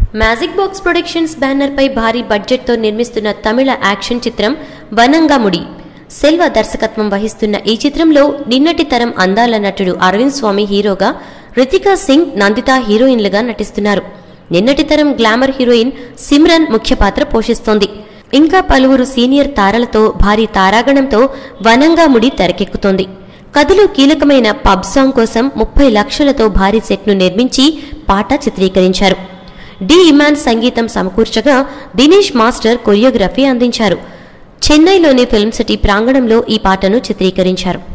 magic box productions బ్యానర్పై భారీ బడ్జెట్తో నిర్మిస్తున్న తమిళ యాక్షన్ చిత్రం వనంగాముడి సెల్వ దర్శకత్వం వహిస్తున్న ఈ చిత్రంలో నిన్నటి తరం అందాల నటుడు అరవింద్ స్వామి హీరోగా రితికా సింగ్ నందిత హీరోయిన్లుగా నటిస్తున్నారు నిన్నటి తరం గ్లామర్ హీరోయిన్ సిమ్రన్ ముఖ్య పాత్ర పోషిస్తోంది ఇంకా పలువురు సీనియర్ తారలతో భారీ తారాగణంతో వనంగాముడి తెరకెక్కుతోంది కథలో కీలకమైన పబ్ సాంగ్ కోసం ముప్పై లక్షలతో భారీ సెట్ను నిర్మించి పాట చిత్రీకరించారు డి ఇమాన్ సంగీతం సమకూర్చగా దినేష్ మాస్టర్ కొరియోగ్రఫీ అందించారు చెన్నైలోని ఫిల్మ్ సిటీ ప్రాంగణంలో ఈ పాటను చిత్రీకరించారు